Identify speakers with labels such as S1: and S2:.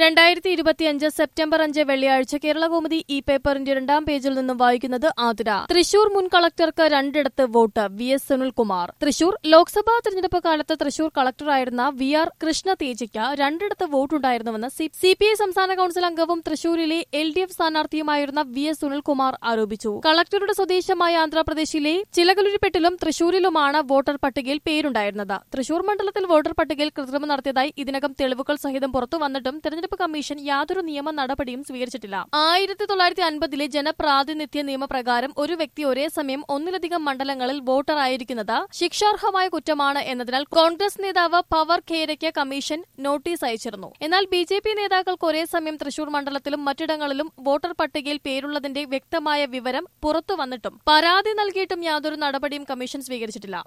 S1: രണ്ടായിരത്തി ഇരുപത്തിയഞ്ച് സെപ്റ്റംബർ അഞ്ച് വെള്ളിയാഴ്ച കേരളകൗമുദി ഈ പേപ്പറിന്റെ രണ്ടാം പേജിൽ നിന്നും വായിക്കുന്നത് ആതിര തൃശൂർ മുൻ കളക്ടർക്ക് രണ്ടിടത്ത് vote V S Sunilkumar Thrissur Lok Sabha തെരഞ്ഞെടുപ്പ് കാലത്ത് തൃശൂർ കളക്ടറായിരുന്ന വി ആർ കൃഷ്ണ തേജയ്ക്ക് രണ്ടിടത്ത് വോട്ടുണ്ടായിരുന്നുവെന്ന് സി പി ഐ സംസ്ഥാന കൌൺസിൽ അംഗവും തൃശൂരിലെ എൽ ഡി എഫ് സ്ഥാനാർത്ഥിയുമായിരുന്ന വി എസ് സുനിൽകുമാർ ആരോപിച്ചു കളക്ടറുടെ സ്വദേശമായ ആന്ധ്രാപ്രദേശിലെ ചിലകലുരിപ്പെട്ടിലും തൃശൂരിലുമാണ് വോട്ടർ പട്ടികയിൽ പേരുണ്ടായിരുന്നത് തൃശൂർ മണ്ഡലത്തിൽ വോട്ടർ പട്ടികയിൽ കൃത്രിമം നടത്തിയതായി ഇതിനകം തെളിവുകൾ സഹിതം പുറത്തു വന്നിട്ടും തെരഞ്ഞെടുപ്പ് കമ്മീഷൻ യാതൊരു നിയമ നടപടിയും സ്വീകരിച്ചിട്ടില്ല ആയിരത്തി തൊള്ളായിരത്തി അൻപതിലെ ജനപ്രാതിനിധ്യ നിയമപ്രകാരം ഒരു വ്യക്തി ഒരേ സമയം ഒന്നിലധികം മണ്ഡലങ്ങളിൽ വോട്ടറായിരിക്കുന്നത് ശിക്ഷാർഹമായ കുറ്റമാണ് എന്നതിനാൽ കോൺഗ്രസ് നേതാവ് പവർ ഖേരയ്ക്ക് കമ്മീഷൻ നോട്ടീസ് അയച്ചിരുന്നു എന്നാൽ ബി ജെ പി നേതാക്കൾക്ക് ഒരേ സമയം തൃശൂർ മണ്ഡലത്തിലും മറ്റിടങ്ങളിലും വോട്ടർ പട്ടികയിൽ പേരുള്ളതിന്റെ വ്യക്തമായ വിവരം പുറത്തു വന്നിട്ടും പരാതി നൽകിയിട്ടും യാതൊരു നടപടിയും കമ്മീഷൻ സ്വീകരിച്ചിട്ടില്ല